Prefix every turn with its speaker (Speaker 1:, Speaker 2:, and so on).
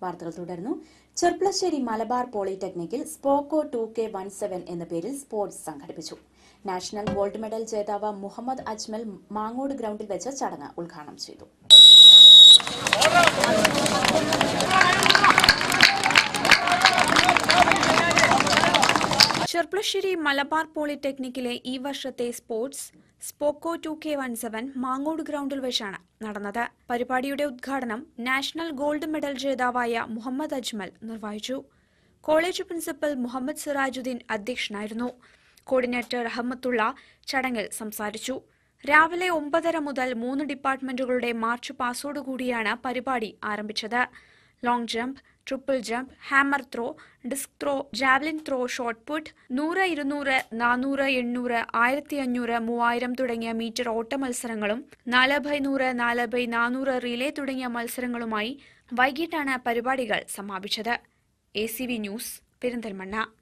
Speaker 1: വാർത്തകൾ തുടർന്നു ചെർപ്പളശ്ശേരി മലബാർ പോളിടെക്നിക്കിൽ സ്പോക്കോ ടു കെ വൺ സെവൻ എന്ന പേരിൽ സ്പോർട്സ് സംഘടിപ്പിച്ചു നാഷണൽ ഗോൾഡ് മെഡൽ ജേതാവ് മുഹമ്മദ് അജ്മൽ മാങ്ങോട് ഗ്രൗണ്ടിൽ വെച്ച് ചടങ്ങ് ഉദ്ഘാടനം ചെയ്തു
Speaker 2: ചെർപ്പളശ്ശേരി മലബാർ പോളിടെക്നിക്കിലെ ഈ വർഷത്തെ സ്പോർട്സ് സ്പോക്കോ two K one seven Mangode ഗ്രൗണ്ടിൽ വെച്ചാണ് നടന്നത് പരിപാടിയുടെ ഉദ്ഘാടനം നാഷണൽ ഗോൾഡ് മെഡൽ ജേതാവായ മുഹമ്മദ് അജ്മൽ നിർവഹിച്ചു കോളേജ് പ്രിൻസിപ്പൽ മുഹമ്മദ് സിറാജുദ്ദീൻ അധ്യക്ഷനായിരുന്നു കോർഡിനേറ്റർ അഹമ്മത്തുള്ള ചടങ്ങിൽ സംസാരിച്ചു രാവിലെ ഒമ്പതര മുതൽ മൂന്ന് ഡിപ്പാർട്ട്മെന്റുകളുടെ മാർച്ച് പാസോടുകൂടിയാണ് പരിപാടി ആരംഭിച്ചത് long jump triple jump hammer throw disc throw javelin throw shot put നൂറ് ഇരുന്നൂറ് നാനൂറ് എണ്ണൂറ് ആയിരത്തി അഞ്ഞൂറ് മൂവായിരം തുടങ്ങിയ മീറ്റർ ഓട്ട മത്സരങ്ങളും നാല് ബൈ നൂറ് നാല് ബൈ നാനൂറ് റിലേ തുടങ്ങിയ മത്സരങ്ങളുമായി വൈകിട്ടാണ് പരിപാടികൾ സമാപിച്ചത് A C V news Perinthalmanna